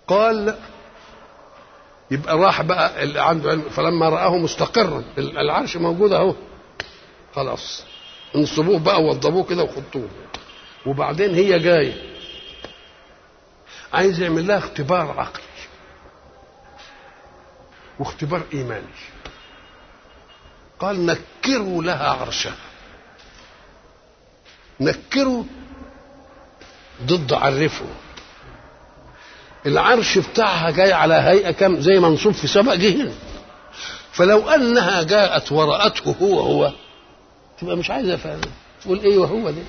قال يبقى راح بقى اللي عنده علم فلما رآه مستقرا العرش موجود اهو خلاص انصبوه بقى ووضبوه كده وخطوه وبعدين هي جايه عايز يعمل لها اختبار عقلي واختبار ايماني قال نكروا لها عرشها نكروا ضد عرفوا العرش بتاعها جاي على هيئه كم زي منصوب في سبق جهل فلو انها جاءت ورأته هو هو تبقى مش عايزه فعلا تقول ايه وهو ده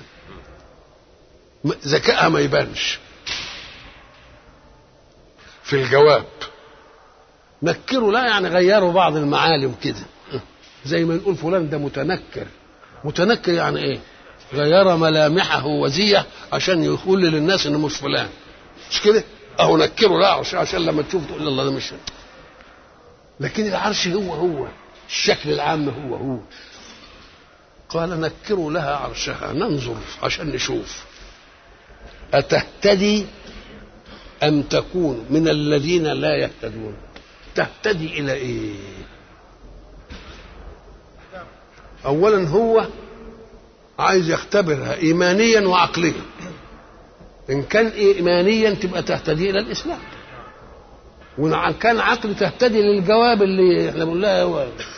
ذكائها ما يبانش في الجواب نكروا لا يعني غيروا بعض المعالم كده زي ما نقول فلان ده متنكر متنكر يعني ايه غير ملامحه وزيه عشان يقول للناس انه مش فلان مش كده اهو نكره لا عشان, عشان لما تشوف تقول الله ده مش لكن العرش هو هو الشكل العام هو هو قال نكروا لها عرشها ننظر عشان نشوف أتهتدي أم تكون من الذين لا يهتدون تهتدي إلى إيه أولا هو عايز يختبرها إيمانيا وعقليا إن كان إيمانيا تبقى تهتدي إلى الإسلام وإن كان عقل تهتدي للجواب اللي احنا بنقول لها هو